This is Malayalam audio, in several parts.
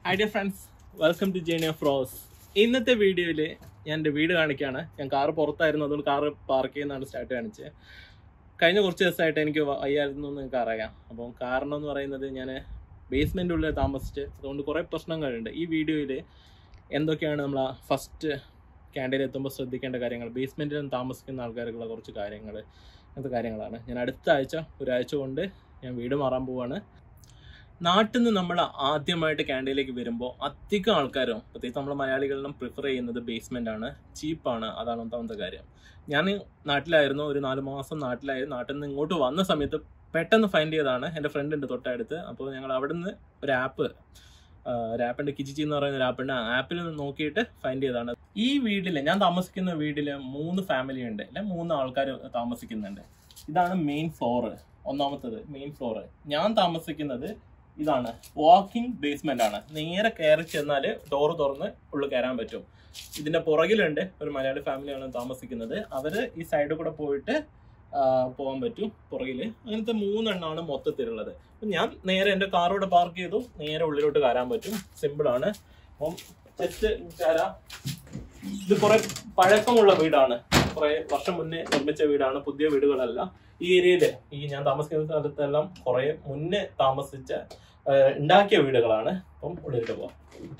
High dear friends welcome to journey of Rose ഇന്നത്തെ വീഡിയോയിൽ ഞാൻ എൻ്റെ വീട് കാണിക്കുകയാണ് ഞാൻ കാറ് പുറത്തായിരുന്നു അതുകൊണ്ട് കാറ് പാർക്ക് ചെയ്യുന്നതാണ് സ്റ്റാർട്ട് കാണിച്ചത് കഴിഞ്ഞ കുറച്ച് ദിവസമായിട്ട് എനിക്ക് വയ്യായിരുന്നു എന്ന് നിങ്ങൾക്ക് അറിയാം അപ്പം കാരണം എന്ന് പറയുന്നത് ഞാൻ ബേസ്മെൻ്റ് ഉള്ളിൽ താമസിച്ച് അതുകൊണ്ട് കുറേ പ്രശ്നങ്ങളുണ്ട് ഈ വീഡിയോയിൽ എന്തൊക്കെയാണ് നമ്മൾ ഫസ്റ്റ് ക്യാൻറ്റീനിൽ എത്തുമ്പോൾ ശ്രദ്ധിക്കേണ്ട കാര്യങ്ങൾ ബേസ്മെൻറ്റിൽ താമസിക്കുന്ന ആൾക്കാർക്കുള്ള കുറച്ച് കാര്യങ്ങൾ അങ്ങനത്തെ കാര്യങ്ങളാണ് ഞാൻ അടുത്ത ആഴ്ച ഒരാഴ്ച കൊണ്ട് ഞാൻ വീട് മാറാൻ പോവാണ് നാട്ടിൽ നിന്ന് നമ്മൾ ആദ്യമായിട്ട് ക്യാൻറ്റീനിലേക്ക് വരുമ്പോൾ അധികം ആൾക്കാരും പ്രത്യേകിച്ച് നമ്മൾ മലയാളികളിലും പ്രിഫർ ചെയ്യുന്നത് ബേസ്മെൻ്റ് ആണ് ചീപ്പാണ് അതാണ് ഒന്നാമത്തെ കാര്യം ഞാൻ നാട്ടിലായിരുന്നു ഒരു നാല് മാസം നാട്ടിലായിരുന്നു നാട്ടിൽ നിന്ന് ഇങ്ങോട്ട് വന്ന സമയത്ത് പെട്ടെന്ന് ഫൈൻഡ് ചെയ്തതാണ് എൻ്റെ ഫ്രണ്ട് ഉണ്ട് തൊട്ടടുത്ത് അപ്പോൾ ഞങ്ങൾ അവിടെ നിന്ന് ഒരു ആപ്പ് ഒരു ആപ്പുണ്ട് കിച്ചിച്ചി എന്ന് പറയുന്ന ഒരു ആപ്പുണ്ട് ആ ആപ്പിൽ നോക്കിയിട്ട് ഫൈൻഡ് ചെയ്തതാണ് ഈ വീട്ടിൽ ഞാൻ താമസിക്കുന്ന വീട്ടിൽ മൂന്ന് ഫാമിലി ഉണ്ട് അല്ലെ മൂന്ന് ആൾക്കാർ താമസിക്കുന്നുണ്ട് ഇതാണ് മെയിൻ ഫ്ലോറ് ഒന്നാമത്തത് മെയിൻ ഫ്ലോറ് ഞാൻ താമസിക്കുന്നത് ഇതാണ് വാക്കിംഗ് ബേസ്മെന്റ് ആണ് നേരെ കയറി ചെന്നാൽ ഡോറ് തുറന്ന് ഉള്ളിൽ കയറാൻ പറ്റും ഇതിന്റെ പുറകിലുണ്ട് ഒരു മലയാളി ഫാമിലിയാണ് താമസിക്കുന്നത് അവര് ഈ സൈഡിൽ കൂടെ പോയിട്ട് ആ, പോകാൻ പറ്റും പുറകില് അങ്ങനത്തെ മൂന്നെണ്ണമാണ് മൊത്തത്തിലുള്ളത് അപ്പൊ ഞാൻ നേരെ എന്റെ കാർ ഇവിടെ പാർക്ക് ചെയ്തു നേരെ ഉള്ളിലോട്ട് കയറാൻ പറ്റും സിമ്പിൾ ആണ് അപ്പം ജസ്റ്റ് കയറാം ഇത് കുറെ പഴക്കമുള്ള വീടാണ് കുറെ വർഷം മുന്നേ നിർമ്മിച്ച വീടാണ് പുതിയ വീടുകളല്ല ഈ ഏരിയയില് ഈ ഞാൻ താമസിക്കുന്ന സ്ഥലത്തെല്ലാം കുറെ മുന്നേ താമസിച്ച ആ, ഉണ്ടാക്കിയ വീടുകളാണ് അപ്പം ഉള്ളിലേക്ക് പോവാം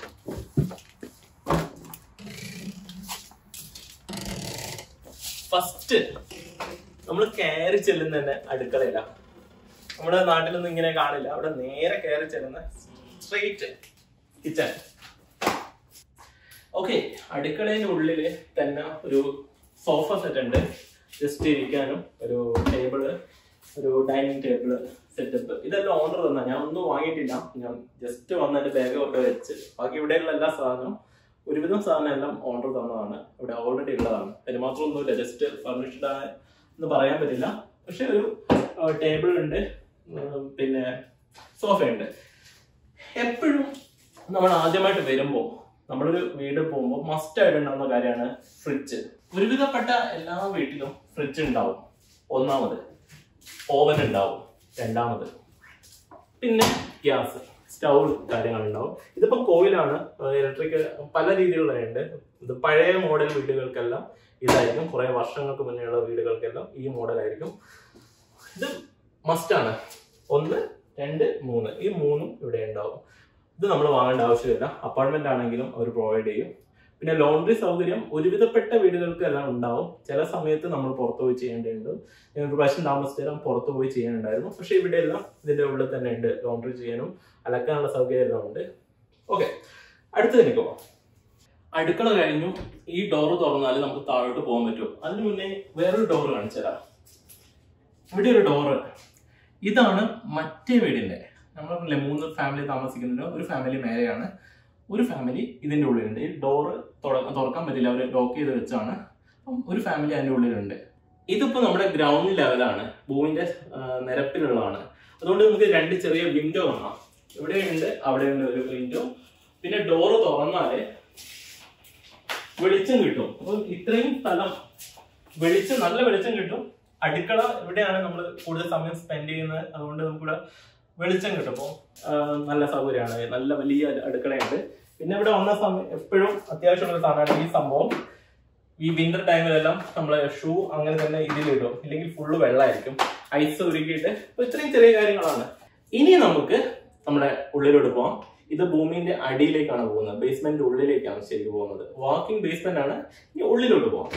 ഫസ്റ്റ് നമ്മൾ കയറി ചെല്ലുന്ന തന്നെ അടുക്കളയില നമ്മുടെ നാട്ടിലൊന്നും ഇങ്ങനെ കാണില്ല അവിടെ നേരെ കയറി ചെല്ലുന്ന സ്ട്രെയിറ്റ് കിച്ചൺ ഓക്കെ അടുക്കളയുടെ ഉള്ളില് തന്നെ ഒരു സോഫ സെറ്റ് ഉണ്ട് ജസ്റ്റ് ഇരിക്കാനും ഒരു ടേബിള് ഒരു ഡൈനിങ് ടേബിള് സെറ്റപ്പ് ഇതെല്ലാം ഓർഡർ തന്ന ഞാൻ ഒന്നും വാങ്ങിയിട്ടില്ല ഞാൻ ജസ്റ്റ് വന്നിട്ട് ബാഗ് ഒക്കെ വെച്ച് ബാക്കി ഇവിടെയുള്ള എല്ലാ സാധനവും ഒരുവിധം സാധനം എല്ലാം ഓർഡർ തന്നതാണ് ഇവിടെ ഓൾറെഡി ഉള്ളതാണ് അതിന് മാത്രമൊന്നുമില്ല ജസ്റ്റ് ഫർണിഷ്ഡ് എന്ന് പറയാൻ പറ്റില്ല പക്ഷെ ഒരു ടേബിൾ ഉണ്ട് ഉം, പിന്നെ സോഫയുണ്ട് എപ്പോഴും നമ്മൾ ആദ്യമായിട്ട് വരുമ്പോൾ നമ്മളൊരു വീട് പോകുമ്പോൾ മസ്റ്റ് ആയിട്ട് ഉണ്ടാവുന്ന കാര്യമാണ് ഫ്രിഡ്ജ് ഒരുവിധപ്പെട്ട എല്ലാ വീട്ടിലും ഫ്രിഡ്ജ് ഉണ്ടാവും ഒന്നാമത് ഓവൻ ഉണ്ടാവും രണ്ടാമത് പിന്നെ ഗ്യാസ് സ്റ്റൗ കാര്യങ്ങൾ ഉണ്ടാവും ഇതിപ്പോ കോയിലാണ് ഇലക്ട്രിക് പല രീതിയിലുള്ളതുണ്ട് ഇത് പഴയ മോഡൽ വീടുകൾക്കെല്ലാം ഇതായിരിക്കും കുറെ വർഷങ്ങൾക്ക് മുന്നേയുള്ള വീടുകൾക്കെല്ലാം ഈ മോഡലായിരിക്കും ഇത് മസ്റ്റാണ് ഒന്ന് രണ്ട് മൂന്ന് ഈ മൂന്നും ഇവിടെ ഉണ്ടാവും ഇത് നമ്മൾ വാങ്ങേണ്ട ആവശ്യമില്ല അപ്പാർട്ട്മെന്റ് ആണെങ്കിലും അവർ പ്രൊവൈഡ് ചെയ്യും പിന്നെ ലോണ്ടറി സൗകര്യം ഒരുവിധപ്പെട്ട വീടുകൾക്ക് എല്ലാം ഉണ്ടാവും ചില സമയത്ത് നമ്മൾ പുറത്തു പോയി ചെയ്യേണ്ടതുണ്ട് ഞാൻ ഒരു പ്രാവശ്യം താമസിച്ചാലും പുറത്തു പോയി ചെയ്യാനുണ്ടായിരുന്നു പക്ഷെ ഇവിടെ എല്ലാം ഇതിന്റെ ഉള്ളിൽ തന്നെ ഉണ്ട് ലോണ്ടറി ചെയ്യാനും അലക്കാനുള്ള സൗകര്യം എല്ലാം ഉണ്ട് ഓക്കെ അടുത്തതിലേക്ക് പോവാം അടുക്കള കഴിഞ്ഞു ഈ ഡോറ് തുറന്നാൽ നമുക്ക് താഴോട്ട് പോകാൻ പറ്റും അതിന് മുന്നേ വേറൊരു ഡോറ് കാണിച്ചു തരാം ഇവിടെ ഒരു ഡോറ് ഇതാണ് മറ്റേ വീടിന്റെ നമ്മൾ പറഞ്ഞില്ലേ മൂന്ന് ഫാമിലി താമസിക്കുന്നുണ്ട് ഒരു ഫാമിലി മേലെയാണ് ഒരു ഫാമിലി ഇതിന്റെ ഉള്ളിലുണ്ട് ഈ ഡോറ് തുറക്കാൻ പറ്റില്ല അവർ ലോക്ക് ചെയ്ത് വെച്ചാണ് അപ്പം ഒരു ഫാമിലി അതിന്റെ ഉള്ളിലുണ്ട് ഇതിപ്പോ നമ്മുടെ ഗ്രൗണ്ട് ലെവലാണ് ഭൂമിന്റെ ആ, നിരപ്പിലുള്ളതാണ് അതുകൊണ്ട് നമുക്ക് രണ്ട് ചെറിയ വിൻഡോ കാണാം ഇവിടെയുണ്ട് അവിടെയുണ്ട് ഒരു വിൻഡോ പിന്നെ ഡോറ് തുറന്നാല് വെളിച്ചം കിട്ടും അപ്പൊ ഇത്രയും സ്ഥലം വെളിച്ചം നല്ല വെളിച്ചം കിട്ടും അടുക്കള ഇവിടെയാണ് നമ്മൾ കൂടുതൽ സമയം സ്പെൻഡ് ചെയ്യുന്നത് അതുകൊണ്ട് നമുക്കിവിടെ വെളിച്ചം കിട്ടും അപ്പോൾ നല്ല സൗകര്യമാണ് നല്ല വലിയ അടുക്കളയുണ്ട് പിന്നെ ഇവിടെ വന്ന സമയം എപ്പോഴും അത്യാവശ്യമുള്ള സാധനമാണ് ഈ സംഭവം ഈ വിന്റർ ടൈമിലെല്ലാം നമ്മൾ ഷൂ അങ്ങനെ തന്നെ ഇതിലിടും ഇല്ലെങ്കിൽ ഫുള്ള് വെള്ളമായിരിക്കും ഐസ് ഉരുക്കിയിട്ട് അപ്പൊ ഇത്രയും ചെറിയ കാര്യങ്ങളാണ് ഇനി നമുക്ക് നമ്മുടെ ഉള്ളിലോട്ട് പോവാം ഇത് ഭൂമിന്റെ അടിയിലേക്കാണ് പോകുന്നത് ബേസ്മെന്റ് ഉള്ളിലേക്കാണ് ശരിക്കും പോകുന്നത് വാക്കിംഗ് ബേസ്മെന്റ് ആണ് ഇനി ഉള്ളിലോട്ട് പോവാം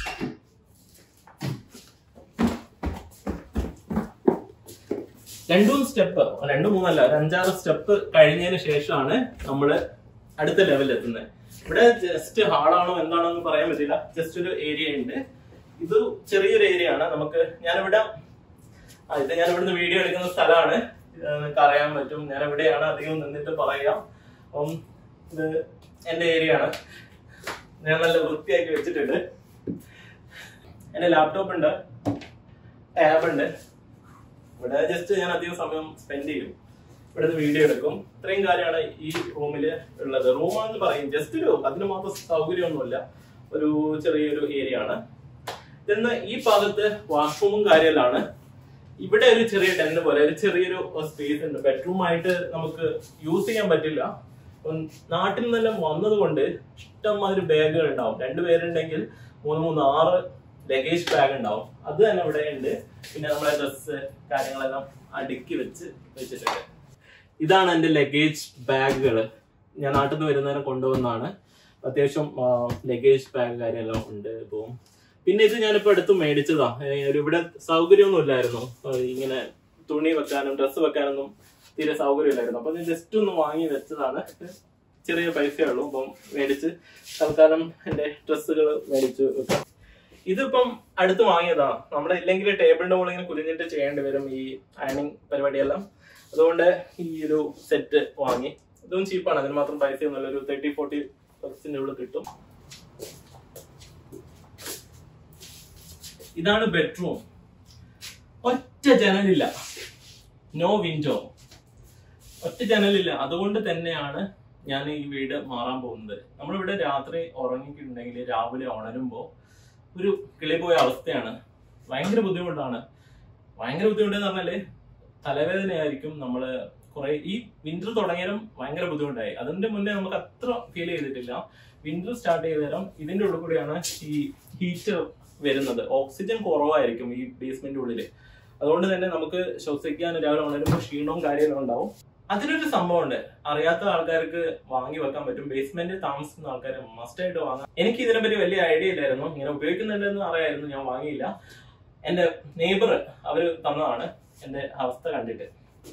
രണ്ടു മൂന്ന് സ്റ്റെപ്പ് രണ്ടു മൂന്നല്ല ഒരു അഞ്ചാറ് സ്റ്റെപ്പ് കഴിഞ്ഞതിന് ശേഷമാണ് നമ്മൾ അടുത്ത ലെവലിൽ എത്തുന്നത് ഇവിടെ ജസ്റ്റ് ഹാളാണോ എന്താണോ എന്ന് പറയാൻ പറ്റില്ല ജസ്റ്റ് ഒരു ഏരിയ ഉണ്ട് ഇത് ചെറിയൊരു ഏരിയ ആണ് നമുക്ക് ഞാനിവിടെ ആ, ഇത് ഞാൻ ഇവിടുന്ന് വീഡിയോ എടുക്കുന്ന സ്ഥലമാണ് ഇത് നിങ്ങൾക്ക് അറിയാൻ പറ്റും ഞാൻ എവിടെയാണ് അധികം നിന്നിട്ട് പറയാം അപ്പം ഇത് എന്റെ ഏരിയ ആണ് ഞാൻ നല്ല വൃത്തിയാക്കി വെച്ചിട്ടുണ്ട് എന്റെ ലാപ്ടോപ്പ് ഉണ്ട് ടാബ് ഉണ്ട് ഇവിടെ ജസ്റ്റ് ഞാൻ അധികം സമയം സ്പെൻഡ് ചെയ്യും ഇവിടെ വീഡിയോ എടുക്കും ഇത്രയും കാര്യമാണ് ഈ റൂമിൽ ഉള്ളത് റൂമാണെന്ന് പറയും ജസ്റ്റ് ഒരു അതിന് മാത്രം സൗകര്യമൊന്നുമില്ല ഒരു ചെറിയൊരു ഏരിയ ആണ് ഇതെന്ന് ഈ ഭാഗത്ത് വാഷ്റൂമും കാര്യമെല്ലാം ഇവിടെ ഒരു ചെറിയ ടെന്റ് പോലെ ഒരു ചെറിയൊരു സ്പേസ് ഉണ്ട് ബെഡ്റൂം ആയിട്ട് നമുക്ക് യൂസ് ചെയ്യാൻ പറ്റില്ല അപ്പം നാട്ടിൽ നിന്നെല്ലാം വന്നത് ഇഷ്ടംമാതിരി ബാഗുകൾ ഉണ്ടാവും രണ്ടുപേരുണ്ടെങ്കിൽ മൂന്ന് മൂന്ന് ആറ് ലഗേജ് ബാഗ് ഉണ്ടാവും അത് തന്നെ ഇവിടെ ഉണ്ട് പിന്നെ നമ്മളെ ഡ്രസ്സ് കാര്യങ്ങളെല്ലാം അടുക്കി വെച്ച് വെച്ചിട്ടുണ്ട് ഇതാണ് എൻ്റെ ലഗേജ് ബാഗുകൾ ഞാൻ നാട്ടിൽ നിന്ന് വരുന്നതിനെ കൊണ്ടുവന്നാണ് അത്യാവശ്യം ലഗേജ് ബാഗ് കാര്യമെല്ലാം ഉണ്ട് ഇപ്പം പിന്നെ ഇത് ഞാനിപ്പോ എടുത്ത് മേടിച്ചതാ ഏ, ഒരു ഇവിടെ സൗകര്യമൊന്നും ഇല്ലായിരുന്നു ഏ, ഇങ്ങനെ തുണി വെക്കാനും ഡ്രസ്സ് വെക്കാനൊന്നും തീരെ സൗകര്യമില്ലായിരുന്നു അപ്പൊ ഞാൻ ജസ്റ്റ് ഒന്ന് വാങ്ങി വെച്ചതാണ് ചെറിയ പൈസയേ ഉള്ളൂ അപ്പം മേടിച്ച് തൽക്കാലം എന്റെ ഡ്രസ്സുകൾ മേടിച്ച് വെക്കാം ഇതിപ്പം അടുത്ത് വാങ്ങിയതാ നമ്മുടെ ഇല്ലെങ്കിൽ ടേബിളിന്റെ മുകളിൽ ഇങ്ങനെ കുലിഞ്ഞിട്ട് ചെയ്യേണ്ടി വരും ഈ അയണിങ് പരിപാടിയെല്ലാം അതുകൊണ്ട് ഈ ഒരു സെറ്റ് വാങ്ങി ഇതും ചീപ്പാണ് അതിന് മാത്രം പൈസയൊന്നുമില്ല ഒരു തേർട്ടി ഫോർട്ടി പെർസെന്റ് ഉള്ളിൽ കിട്ടും ഇതാണ് ബെഡ്റൂം ഒറ്റ ജനലില്ല നോ വിൻഡോ ഒറ്റ ജനലില്ല അതുകൊണ്ട് തന്നെയാണ് ഞാൻ ഈ വീട് മാറാൻ പോകുന്നത് നമ്മളിവിടെ രാത്രി ഉറങ്ങിയിട്ടുണ്ടെങ്കിൽ രാവിലെ ഉണരുമ്പോ ഒരു കിളി പോയ അവസ്ഥയാണ് ഭയങ്കര ബുദ്ധിമുട്ടാണ് ഭയങ്കര ബുദ്ധിമുട്ടെന്ന് പറഞ്ഞാല് തലവേദനയായിരിക്കും നമ്മള് കുറെ ഈ വിന്റർ തുടങ്ങിയാലും ഭയങ്കര ബുദ്ധിമുട്ടായി അതിന്റെ മുന്നേ നമുക്ക് അത്ര ഫീൽ ചെയ്തിട്ടില്ല വിന്റർ സ്റ്റാർട്ട് ചെയ്ത നേരം ഇതിന്റെ ഉള്ളിൽ കൂടിയാണ് ഈ ഹീറ്റ് വരുന്നത് ഓക്സിജൻ കുറവായിരിക്കും ഈ ബേസ്മെന്റ് ഉള്ളില് അതുകൊണ്ട് തന്നെ നമുക്ക് ശ്വസിക്കാൻ രാവിലെ ഉണരുമ്പോൾ ക്ഷീണവും കാര്യങ്ങളും ഉണ്ടാവും അതിനൊരു സംഭവമുണ്ട് അറിയാത്ത ആൾക്കാർക്ക് വാങ്ങി വെക്കാൻ പറ്റും ബേസ്മെന്റിൽ താമസിക്കുന്ന ആൾക്കാർ മസ്റ്റ് ആയിട്ട് വാങ്ങാം എനിക്ക് ഇതിനെപ്പറ്റി വലിയ ഐഡിയ ഇല്ലായിരുന്നു ഇങ്ങനെ ഉപയോഗിക്കുന്നുണ്ടെന്ന് അറിയായിരുന്നു ഞാൻ വാങ്ങിയില്ല എന്റെ നെയ്ബർ അവര് തന്നതാണ് എന്റെ അവസ്ഥ കണ്ടിട്ട്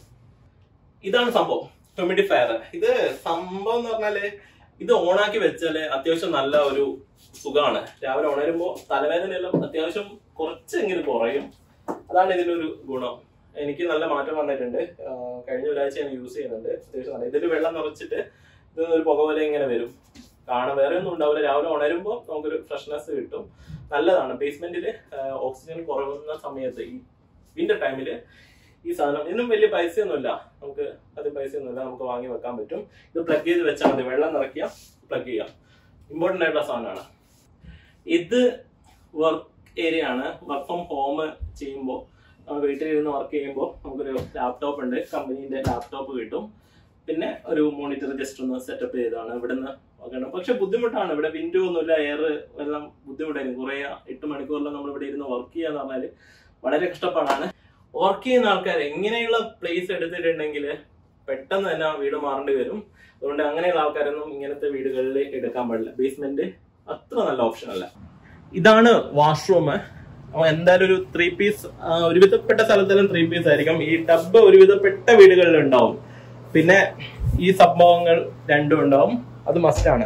ഇതാണ് സംഭവം ഹ്യൂമിഡിഫയർ ഇത് സംഭവം എന്ന് പറഞ്ഞാല് ഇത് ഓണാക്കി വെച്ചാല് അത്യാവശ്യം നല്ല ഒരു സുഖമാണ് രാവിലെ ഉണരുമ്പോ തലവേദനയെല്ലാം അത്യാവശ്യം കുറച്ചെങ്കിലും കുറയും അതാണ് ഇതിലൊരു ഗുണം എനിക്ക് നല്ല മാറ്റം വന്നിട്ടുണ്ട് ആ, കഴിഞ്ഞ ഒരാഴ്ച ഞാൻ യൂസ് ചെയ്യുന്നുണ്ട് അത്യാവശ്യം നല്ല ഇതിൽ വെള്ളം നിറച്ചിട്ട് ഇത് ഒരു പുക പോലെ ഇങ്ങനെ വരും കാണാൻ വേറെ ഒന്നും ഉണ്ടാവില്ല രാവിലെ ഉണരുമ്പോൾ നമുക്കൊരു ഫ്രഷ്നെസ് കിട്ടും നല്ലതാണ് ബേസ്മെന്റിൽ ഓക്സിജൻ കുറവുന്ന സമയത്ത് ഈ വിന്റർ ടൈമിൽ ഈ സാധനം ഇതിനും വലിയ പൈസയൊന്നുമില്ല നമുക്ക് അത് പൈസയൊന്നുമില്ല നമുക്ക് വാങ്ങി വെക്കാൻ പറ്റും ഇത് പ്ലഗ് ചെയ്ത് വെച്ചാൽ മതി വെള്ളം നിറയ്ക്കുക പ്ലഗ് ചെയ്യാം ഇമ്പോർട്ടൻ്റ് ആയിട്ടുള്ള സാധനമാണ് ഇത് വർക്ക് ഏരിയ ആണ് വർക്ക് ഫ്രം ഹോം ചെയ്യുമ്പോൾ നമ്മൾ വീട്ടിലിരുന്ന് വർക്ക് ചെയ്യുമ്പോൾ നമുക്കൊരു ലാപ്ടോപ്പ് ഉണ്ട് കമ്പനീന്റെ ലാപ്ടോപ്പ് കിട്ടും പിന്നെ ഒരു മോണിറ്റർ ജസ്റ്റ് ഒന്ന് സെറ്റപ്പ് ചെയ്താണ് ഇവിടുന്ന് നോക്കണം പക്ഷെ ബുദ്ധിമുട്ടാണ് ഇവിടെ വിൻഡോ ഒന്നുമില്ല എയർ എല്ലാം ബുദ്ധിമുട്ടായിരിക്കും കുറെ എട്ട് മണിക്കൂറിലും നമ്മൾ ഇവിടെ ഇരുന്ന് വർക്ക് ചെയ്യാന്ന് പറഞ്ഞാല് വളരെ കഷ്ടപ്പാടാണ് വർക്ക് ചെയ്യുന്ന ആൾക്കാർ എങ്ങനെയുള്ള പ്ലേസ് എടുത്തിട്ടുണ്ടെങ്കിൽ പെട്ടെന്ന് തന്നെ ആ വീട് മാറേണ്ടി വരും അതുകൊണ്ട് അങ്ങനെയുള്ള ആൾക്കാരൊന്നും ഇങ്ങനത്തെ വീടുകളിൽ എടുക്കാൻ പാടില്ല ബേസ്മെന്റ് അത്ര നല്ല ഓപ്ഷൻ അല്ല ഇതാണ് വാഷ്റൂം അപ്പൊ എന്തായാലും ഒരു ത്രീ പീസ് ഒരുവിധപ്പെട്ട സ്ഥലത്തെല്ലാം ത്രീ പീസ് ആയിരിക്കും ഈ ടബ് ഒരുവിധപ്പെട്ട വീടുകളിൽ ഉണ്ടാവും പിന്നെ ഈ സംഭവങ്ങൾ രണ്ടും ഉണ്ടാവും അത് മസ്റ്റാണ്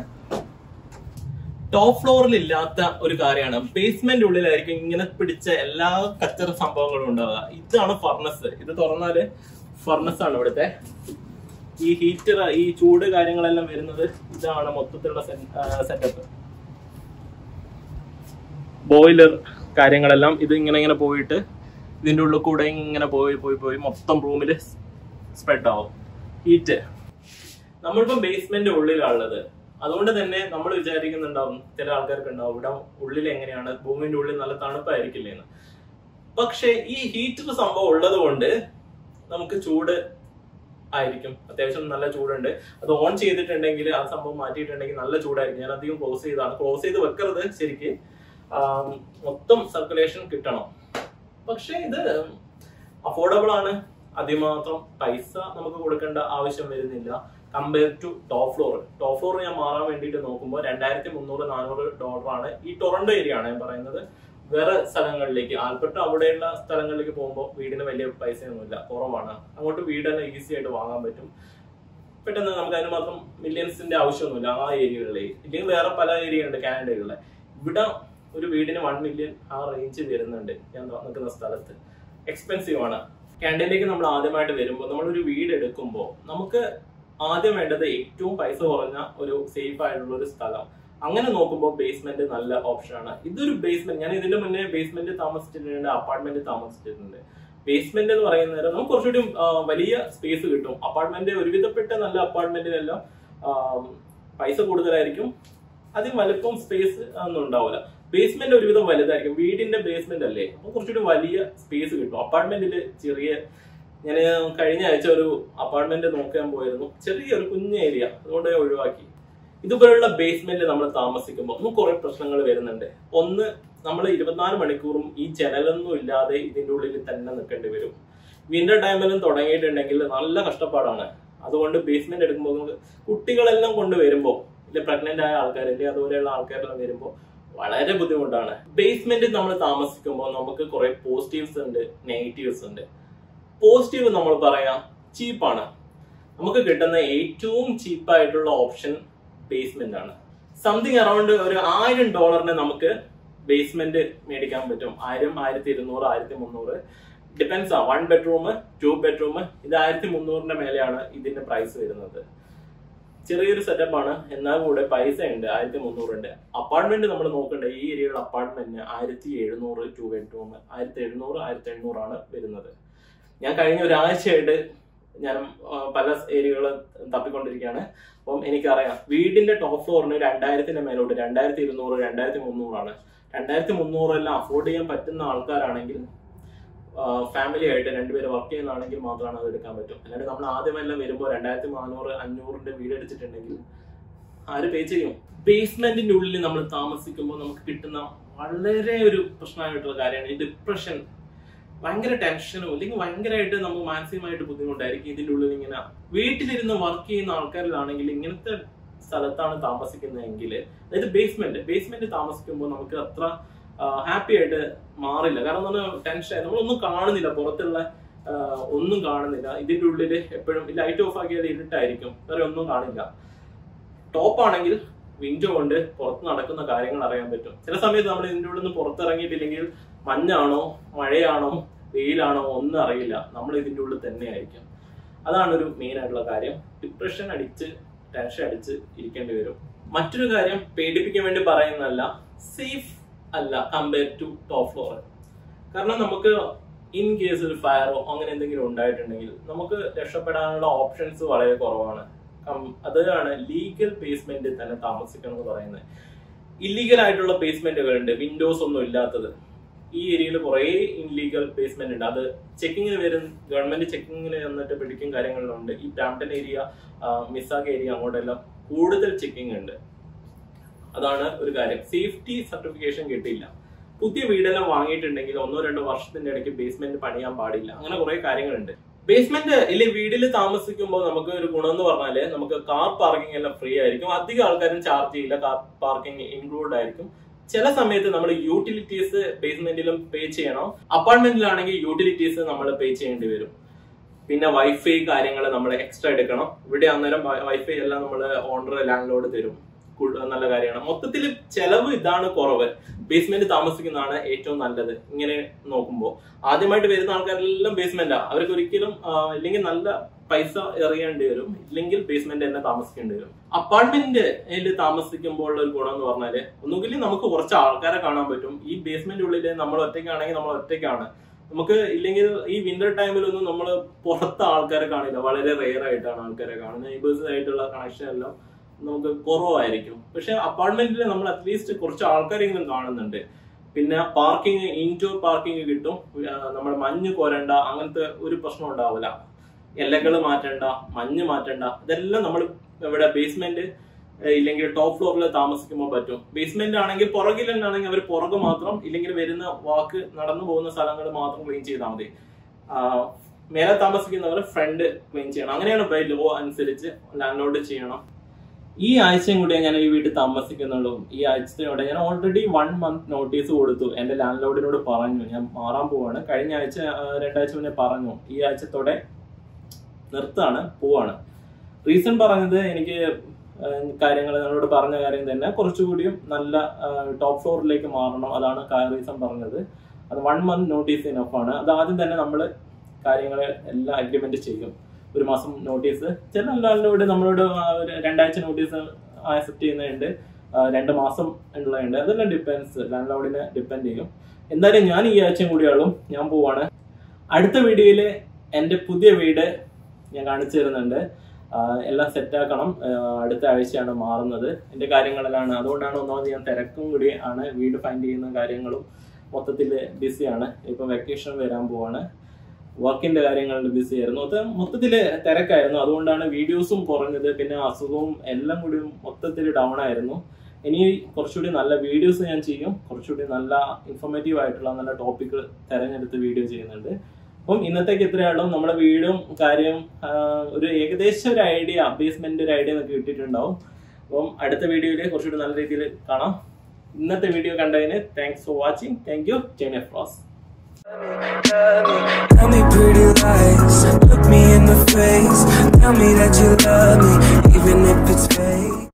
ടോപ്പ് ഫ്ലോറിൽ ഇല്ലാത്ത ഒരു കാര്യമാണ് ബേസ്മെന്റ് ഉള്ളിലായിരിക്കും ഇങ്ങനെ പിടിച്ച എല്ലാ കച്ചറ സംഭവങ്ങളും ഉണ്ടാവുക ഇതാണ് ഫർണസ് ഇത് തുറന്നാല് ഫർണസ് ആണ് ഇവിടുത്തെ ഈ ഹീറ്റർ ഈ ചൂട് കാര്യങ്ങളെല്ലാം വരുന്നത് ഇതാണ് മൊത്തത്തിലുള്ള സെറ്റപ്പ് ബോയിലർ കാര്യങ്ങളെല്ലാം ഇത് ഇങ്ങനെ ഇങ്ങനെ പോയിട്ട് ഇതിന്റെ ഉള്ളിൽ കൂടെ ഇങ്ങനെ പോയി പോയി പോയി മൊത്തം റൂമിൽ സ്പ്രെഡ് ആവും ഹീറ്റ് നമ്മളിപ്പം ബേസ്മെന്റ് ഉള്ളിലാണുള്ളത് അതുകൊണ്ട് തന്നെ നമ്മൾ വിചാരിക്കുന്നുണ്ടാവും ചില ആൾക്കാർക്ക് ഉണ്ടാവും ഇവിടെ ഉള്ളിൽ എങ്ങനെയാണ് ഭൂമിന്റെ ഉള്ളിൽ നല്ല തണുപ്പായിരിക്കില്ലേ എന്ന് പക്ഷെ ഈ ഹീറ്റർ സംഭവം ഉള്ളത് കൊണ്ട് നമുക്ക് ചൂട് ആയിരിക്കും അത്യാവശ്യം നല്ല ചൂടുണ്ട് അത് ഓൺ ചെയ്തിട്ടുണ്ടെങ്കിൽ ആ സംഭവം മാറ്റിയിട്ടുണ്ടെങ്കിൽ നല്ല ചൂടായിരിക്കും ഞാൻ അധികം ക്ലോസ് ചെയ്താണ് ക്ലോസ് ചെയ്ത് വെക്കരുത് ശരിക്ക് ആം, മൊത്തം സർക്കുലേഷൻ കിട്ടണം പക്ഷെ ഇത് അഫോർഡബിൾ ആണ് അതിമാത്രം പൈസ നമുക്ക് കൊടുക്കേണ്ട ആവശ്യം വരുന്നില്ല compare to top floor top floor ഞാൻ മാറാൻ വേണ്ടിയിട്ട് നോക്കുമ്പോൾ രണ്ടായിരത്തി മുന്നൂറ് നാനൂറ് ഡോളറാണ് ഈ ടൊറന്റോ ഏരിയ ആണ് ഞാൻ പറയുന്നത് വേറെ സ്ഥലങ്ങളിലേക്ക് ആൽബർട്ട് അവിടെയുള്ള സ്ഥലങ്ങളിലേക്ക് പോകുമ്പോൾ വീടിന് വലിയ പൈസയൊന്നുമില്ല കുറവാണ് അങ്ങോട്ട് വീടെല്ലാം ഈസി ആയിട്ട് വാങ്ങാൻ പറ്റും പെട്ടെന്ന് നമുക്ക് അതിന് മാത്രം മില്യൺസിന്റെ ആവശ്യമൊന്നുമില്ല ആ ഏരിയകളിലേക്ക് ഇല്ലെങ്കിൽ വേറെ പല ഏരിയ ഉണ്ട് കാനഡയിലുള്ള ഇവിടെ ഒരു വീടിന് വൺ മില്യൺ ആ റേഞ്ച് വരുന്നുണ്ട് ഞാൻ നിൽക്കുന്ന സ്ഥലത്ത് എക്സ്പെൻസീവ് ആണ് കാനഡയിലേക്ക് നമ്മൾ ആദ്യമായിട്ട് വരുമ്പോൾ നമ്മളൊരു വീട് എടുക്കുമ്പോൾ നമുക്ക് ആദ്യം വേണ്ടത് ഏറ്റവും പൈസ കുറഞ്ഞ ഒരു സേഫ് ആയിട്ടുള്ള ഒരു സ്ഥലം അങ്ങനെ നോക്കുമ്പോൾ ബേസ്മെന്റ് നല്ല ഓപ്ഷനാണ് ഇതൊരു ബേസ്മെന്റ് ഞാൻ ഇതിന്റെ മുന്നേ ബേസ്മെന്റ് താമസിച്ചിട്ടുണ്ട് അപ്പാർട്ട്മെന്റ് താമസിച്ചിട്ടുണ്ട് ബേസ്മെന്റ് എന്ന് പറയുന്ന നേരം നമുക്ക് കുറച്ചുകൂടി ആ, വലിയ സ്പേസ് കിട്ടും അപ്പാർട്ട്മെന്റ് ഒരുവിധപ്പെട്ട നല്ല അപ്പാർട്ട്മെന്റിലെല്ലാം പൈസ കൂടുതലായിരിക്കും അധികം വലുപ്പം സ്പേസ് ഒന്നും ഉണ്ടാവില്ല ബേസ്മെന്റ് ഒരുവിധം വലുതായിരിക്കും വീടിന്റെ ബേസ്മെന്റ് അല്ലേ അപ്പൊ കുറച്ചുകൂടി വലിയ സ്പേസ് കിട്ടും അപ്പാർട്ട്മെന്റിൽ ചെറിയ ഞാൻ കഴിഞ്ഞ ആഴ്ച ഒരു അപ്പാർട്ട്മെന്റ് നോക്കാൻ പോയിരുന്നു ചെറിയൊരു കുഞ്ഞ ഏരിയ അതുകൊണ്ട് ഞാൻ ഒഴിവാക്കി ഇതുപോലുള്ള ബേസ്മെന്റ് നമ്മൾ താമസിക്കുമ്പോൾ നമുക്ക് കുറെ പ്രശ്നങ്ങൾ വരുന്നുണ്ട് ഒന്ന് നമ്മൾ ഇരുപത്തിനാല് മണിക്കൂറും ഈ ജനലൊന്നും ഇല്ലാതെ ഇതിന്റെ ഉള്ളിൽ തന്നെ നിൽക്കേണ്ടി വരും വിന്റർ ടൈമിലും തുടങ്ങിയിട്ടുണ്ടെങ്കിൽ നല്ല കഷ്ടപ്പാടാണ് അതുകൊണ്ട് ബേസ്മെന്റ് എടുക്കുമ്പോൾ നമുക്ക് കുട്ടികളെല്ലാം കൊണ്ട് വരുമ്പോൾ ഇല്ല പ്രഗ്നന്റ് ആയ ആൾക്കാർ ഇല്ല അതുപോലെയുള്ള ആൾക്കാരെല്ലാം വരുമ്പോൾ വളരെ ബുദ്ധിമുട്ടാണ് ബേസ്മെന്റിൽ നമ്മൾ താമസിക്കുമ്പോൾ നമുക്ക് കുറെ പോസിറ്റീവ്സ് ഉണ്ട് നെഗറ്റീവ്സ് ഉണ്ട് പോസിറ്റീവ് നമ്മൾ പറയാം ചീപ്പാണ് നമുക്ക് കിട്ടുന്ന ഏറ്റവും ചീപ്പായിട്ടുള്ള ഓപ്ഷൻ ബേസ്മെന്റ് ആണ് സംതിങ് അറൌണ്ട് ഒരു ആയിരം ഡോളറിന് നമുക്ക് ബേസ്മെന്റ് മേടിക്കാൻ പറ്റും ആയിരം ആയിരത്തി ഇരുന്നൂറ് ആയിരത്തി മുന്നൂറ് ഡിപ്പെൻസ് ആ വൺ ബെഡ്റൂം ടു ബെഡ്റൂം ഇത് ആയിരത്തി മുന്നൂറിന്റെ മേലെയാണ് ഇതിന്റെ പ്രൈസ് വരുന്നത് ചെറിയൊരു സെറ്റപ്പ് ആണ് എന്നാൽ കൂടെ പൈസ ഉണ്ട് ആയിരത്തി മുന്നൂറുണ്ട് അപ്പാർട്ട്മെന്റ് നമ്മൾ നോക്കണ്ട ഈ ഏരിയയിലുള്ള അപ്പാർട്ട്മെന്റിന് ആയിരത്തി എഴുന്നൂറ് ടു ബെഡ്റൂം ആയിരത്തി എഴുന്നൂറ് ആയിരത്തി എണ്ണൂറാണ് വരുന്നത് ഞാൻ കഴിഞ്ഞ ഒരാഴ്ചയായിട്ട് ഞാൻ ആ, പല ഏരിയകൾ തപ്പിക്കൊണ്ടിരിക്കുകയാണ് അപ്പം എനിക്കറിയാം വീടിന്റെ ടോപ്പ് ഫ്ലോറിന് രണ്ടായിരത്തിന്റെ മേലോട്ട് രണ്ടായിരത്തി ഇരുന്നൂറ് രണ്ടായിരത്തി മുന്നൂറാണ് രണ്ടായിരത്തി മുന്നൂറെല്ലാം അഫോർഡ് ചെയ്യാൻ പറ്റുന്ന ആൾക്കാരാണെങ്കിൽ ഫാമിലി ആയിട്ട് രണ്ടുപേര് വർക്ക് ചെയ്യുന്നതാണെങ്കിൽ മാത്രമാണ് അത് എടുക്കാൻ പറ്റും അല്ലാണ്ട് നമ്മൾ ആദ്യമെല്ലാം വരുമ്പോൾ രണ്ടായിരത്തി നാനൂറ് അഞ്ഞൂറിന്റെ വീട് എടുത്തിട്ടുണ്ടെങ്കിൽ ആര് പേ ചെയ്യും ബേസ്മെന്റിന്റെ ഉള്ളിൽ നമ്മൾ താമസിക്കുമ്പോൾ നമുക്ക് കിട്ടുന്ന വളരെ ഒരു പ്രശ്നമായിട്ടുള്ള കാര്യമാണ് ഈ ഡിപ്രഷൻ ഭയങ്കര ടെൻഷനും അല്ലെങ്കിൽ ഭയങ്കരമായിട്ട് നമുക്ക് മാനസികമായിട്ട് ബുദ്ധിമുട്ടായിരിക്കും ഇതിന്റെ ഉള്ളിൽ ഇങ്ങനെ വീട്ടിലിരുന്ന് വർക്ക് ചെയ്യുന്ന ആൾക്കാരിലാണെങ്കിൽ ഇങ്ങനത്തെ സ്ഥലത്താണ് താമസിക്കുന്നതെങ്കിൽ അതായത് ബേസ്മെന്റ് ബേസ്മെന്റ് താമസിക്കുമ്പോൾ നമുക്ക് അത്ര ഹാപ്പി ആയിട്ട് മാറില്ല കാരണം എന്ന് പറഞ്ഞാൽ ടെൻഷൻ നമ്മളൊന്നും കാണുന്നില്ല പുറത്തുള്ള ആ, ഒന്നും കാണുന്നില്ല ഇതിന്റെ ഉള്ളിൽ എപ്പോഴും ലൈറ്റ് ഓഫ് ആക്കിയാൽ ഇരുട്ടായിരിക്കും വേറെ ഒന്നും കാണില്ല ടോപ്പ് ആണെങ്കിൽ വിൻഡോ കൊണ്ട് പുറത്ത് നടക്കുന്ന കാര്യങ്ങൾ അറിയാൻ പറ്റും ചില സമയത്ത് നമ്മൾ ഇതിന്റെ ഉള്ളിൽ നിന്ന് പുറത്തിറങ്ങിയിട്ടില്ലെങ്കിൽ മഞ്ഞാണോ മഴയാണോ വെയിലാണോ ഒന്നും അറിയില്ല നമ്മൾ ഇതിന്റെ ഉള്ളിൽ തന്നെ ആയിരിക്കും അതാണ് ഒരു മെയിൻ ആയിട്ടുള്ള കാര്യം ഡിപ്രഷൻ അടിച്ച് ടെൻഷൻ അടിച്ച് ഇരിക്കേണ്ടി വരും മറ്റൊരു കാര്യം പേടിപ്പിക്കാൻ വേണ്ടി പറയുന്നതല്ല സേഫ് അല്ല കമ്പയർ ടു ടോപ്പ് ഫ്ലോർ കാരണം നമുക്ക് ഇൻ കേസ് ഒരു ഫയറോ അങ്ങനെ എന്തെങ്കിലും ഉണ്ടായിട്ടുണ്ടെങ്കിൽ നമുക്ക് രക്ഷപ്പെടാനുള്ള ഓപ്ഷൻസ് വളരെ കുറവാണ് കം- അതാണ് ലീഗൽ ബേസ്മെന്റിൽ തന്നെ താമസിക്കണം എന്ന് പറയുന്നത് ഇല്ലീഗൽ ആയിട്ടുള്ള ബേസ്മെന്റുകൾ ഉണ്ട് വിൻഡോസ് ഒന്നും ഇല്ലാത്തത് ഈ ഏരിയയിൽ കുറേ ഇൻലീഗൽ ബേസ്മെന്റ് ഉണ്ട് അത് ചെക്കിങ്ങിന് വരും ഗവൺമെന്റ് ചെക്കിങ്ങിന് വന്നിട്ട് പിടിക്കും കാര്യങ്ങളിലുണ്ട് ഈ ബ്രാംപ്ടൺ ഏരിയ മിസ്സാക്ക് ഏരിയ അങ്ങോട്ടെല്ലാം കൂടുതൽ ചെക്കിംഗ് ഉണ്ട് അതാണ് ഒരു കാര്യം സേഫ്റ്റി സർട്ടിഫിക്കേഷൻ കിട്ടിയില്ല പുതിയ വീടെല്ലാം വാങ്ങിയിട്ടുണ്ടെങ്കിൽ ഒന്നോ രണ്ടോ വർഷത്തിന്റെ ഇടയ്ക്ക് ബേസ്മെന്റ് പണിയാൻ പാടില്ല അങ്ങനെ കുറെ കാര്യങ്ങളുണ്ട് ബേസ്മെന്റ് ഇല്ലെ വീട്ടിൽ താമസിക്കുമ്പോൾ നമുക്ക് ഒരു ഗുണം എന്ന് പറഞ്ഞാല് നമുക്ക് കാർ പാർക്കിംഗ് എല്ലാം ഫ്രീ ആയിരിക്കും അധികം ആൾക്കാരും ചാർജ് ചെയ്യില്ല കാർ പാർക്കിംഗ് ഇൻക്ലൂഡ് ആയിരിക്കും ചില സമയത്ത് നമ്മൾ യൂട്ടിലിറ്റീസ് ബേസ്മെന്റിലും പേ ചെയ്യണം അപ്പാർട്ട്മെന്റിലാണെങ്കിൽ യൂട്ടിലിറ്റീസ് നമ്മൾ പേ ചെയ്യേണ്ടി വരും പിന്നെ വൈഫൈ കാര്യങ്ങൾ നമ്മൾ എക്സ്ട്രാ എടുക്കണം ഇവിടെ അന്നേരം വൈഫൈ എല്ലാം നമ്മൾ ഓണർ ലാൻഡ് ലോഡ് തരും കു- നല്ല കാര്യമാണ് മൊത്തത്തിൽ ചെലവ് ഇതാണ് കുറവ് ബേസ്മെന്റ് താമസിക്കുന്നതാണ് ഏറ്റവും നല്ലത് ഇങ്ങനെ നോക്കുമ്പോൾ ആദ്യമായിട്ട് വരുന്ന ആൾക്കാരെല്ലാം ബേസ്മെന്റാ അവർക്ക് ഒരിക്കലും ആ, ഇല്ലെങ്കിൽ നല്ല പൈസ എറിയേണ്ടി വരും ഇല്ലെങ്കിൽ ബേസ്മെന്റ് തന്നെ താമസിക്കേണ്ടി വരും അപ്പാർട്ട്മെന്റ് താമസിക്കുമ്പോൾ ഉള്ള ഒരു ഗുണം എന്ന് പറഞ്ഞാല് ഒന്നുകിൽ നമുക്ക് കുറച്ച് ആൾക്കാരെ കാണാൻ പറ്റും ഈ ബേസ്മെന്റ് ഉള്ളിൽ നമ്മൾ ഒറ്റയ്ക്കാണെങ്കിൽ നമ്മൾ ഒറ്റയ്ക്കാണ് നമുക്ക് ഇല്ലെങ്കിൽ ഈ വിന്റർ ടൈമിലൊന്നും നമ്മൾ പുറത്ത് ആൾക്കാരെ കാണില്ല വളരെ റെയർ ആയിട്ടാണ് ആൾക്കാരെ കാണുന്നത് നെയ്ബേഴ്സ് ആയിട്ടുള്ള കണക്ഷൻ എല്ലാം നമുക്ക് കുറവായിരിക്കും പക്ഷെ അപ്പാർട്ട്മെന്റിൽ നമ്മൾ അറ്റ്ലീസ്റ്റ് കുറച്ച് ആൾക്കാരെങ്കിലും കാണുന്നുണ്ട് പിന്നെ പാർക്കിംഗ് ഇൻഡോർ പാർക്കിംഗ് കിട്ടും നമ്മൾ മഞ്ഞ് കോരണ്ട അങ്ങനത്തെ ഒരു പ്രശ്നം ഉണ്ടാവില്ല ഇലകൾ മാറ്റണ്ട മഞ്ഞ് മാറ്റണ്ട ഇതെല്ലാം നമ്മൾ ഇവിടെ ബേസ്മെന്റ് ഇല്ലെങ്കിൽ ടോപ്പ് ഫ്ലോറിൽ താമസിക്കുമ്പോൾ പറ്റും ബേസ്മെന്റ് ആണെങ്കിൽ പുറകിൽ തന്നെയാണെങ്കിൽ അവർ പുറകെ മാത്രം ഇല്ലെങ്കിൽ വരുന്ന വാക്ക് നടന്നു പോകുന്ന സ്ഥലങ്ങൾ മാത്രം ക്ലീൻ ചെയ്താൽ മതി ആ, മേലെ താമസിക്കുന്നവർ ഫ്രണ്ട് ക്ലീൻ ചെയ്യണം അങ്ങനെയാണ് ബൈ ലോ അനുസരിച്ച് ലാൻഡ് ലോഡ് ചെയ്യണം ഈ ആഴ്ചയും കൂടെ ഞാൻ ഈ വീട്ടിൽ താമസിക്കുന്നുള്ളൂ ഈ ആഴ്ചയോടെ ഞാൻ ഓൾറെഡി വൺ മന്ത് നോട്ടീസ് കൊടുത്തു എന്റെ ലാൻഡ് ലോഡിനോട് പറഞ്ഞു ഞാൻ മാറാൻ പോവാണ് കഴിഞ്ഞ ആഴ്ച ആ, രണ്ടാഴ്ച മുന്നേ പറഞ്ഞു ഈ ആഴ്ചത്തോടെ നിർത്താണ് പോവാണ് റീസൺ പറഞ്ഞത് എനിക്ക് കാര്യങ്ങൾ നിങ്ങളോട് പറഞ്ഞ കാര്യം തന്നെ കുറച്ചുകൂടിയും നല്ല ടോപ്പ് ഫ്ലോറിലേക്ക് മാറണം അതാണ് റീസൺ പറഞ്ഞത് അത് വൺ മന്ത് നോട്ടീസ് ഇനഫ് ആണ് അത് ആദ്യം തന്നെ നമ്മൾ കാര്യങ്ങൾ എല്ലാം അഗ്രിമെന്റ് ചെയ്യും ഒരു മാസം നോട്ടീസ് ചില ആളുകളോട് നമ്മളോട് ആ ഒരു രണ്ടാഴ്ച നോട്ടീസ് ആക്സെപ്റ്റ് ചെയ്യുന്നുണ്ട് ആ, രണ്ട് മാസം ഉള്ളതുണ്ട് അതെല്ലാം ഡിപ്പെൻസ് ലാൻഡ് ലോഡിനെ ഡിപ്പെൻഡ് ചെയ്യും എന്തായാലും ഞാൻ ഈ ആഴ്ചയും കൂടിയാളും ഞാൻ പോവാണ് അടുത്ത വീഡിയോയില് എൻ്റെ പുതിയ വീട് ഞാൻ കാണിച്ചു തരുന്നുണ്ട് ആ, എല്ലാം സെറ്റാക്കണം അടുത്ത ആഴ്ചയാണ് മാറുന്നത് എൻ്റെ കാര്യങ്ങളിലാണ് അതുകൊണ്ടാണ് ഒന്നാമത് ഞാൻ തിരക്കും കൂടി ആണ് വീട് ഫൈൻഡ് ചെയ്യുന്ന കാര്യങ്ങളും മൊത്തത്തിൽ ബിസിയാണ് ഇപ്പം വെക്കേഷൻ വരാൻ പോവാണ് വർക്കിന്റെ കാര്യങ്ങളിൽ ബിസി ആയിരുന്നു അത് മൊത്തത്തില് തിരക്കായിരുന്നു അതുകൊണ്ടാണ് വീഡിയോസും കുറഞ്ഞത് പിന്നെ അസുഖവും എല്ലാം കൂടി മൊത്തത്തിൽ ഡൗൺ ആയിരുന്നു ഇനി കുറച്ചുകൂടി നല്ല വീഡിയോസ് ഞാൻ ചെയ്യും കുറച്ചുകൂടി നല്ല ഇൻഫോർമേറ്റീവ് ആയിട്ടുള്ള നല്ല ടോപ്പിക് തിരഞ്ഞെടുത്ത് വീഡിയോ ചെയ്യുന്നുണ്ട് അപ്പം ഇന്നത്തേക്ക് ഇത്രയാളും നമ്മുടെ വീടും കാര്യം ആ, ഒരു ഏകദേശം ഒരു ഐഡിയ ബേസ്മെന്റ് ഒരു ഐഡിയ ഒക്കെ കിട്ടിയിട്ടുണ്ടാവും അപ്പം അടുത്ത വീഡിയോയിൽ കുറച്ചുകൂടി നല്ല രീതിയിൽ കാണാം ഇന്നത്തെ വീഡിയോ കണ്ടതിന് thanks for watching thank you ജെമിയ ഫ്രോസ് Tell me pretty lies, look me in the face. Tell me that you love me, even if it's fake.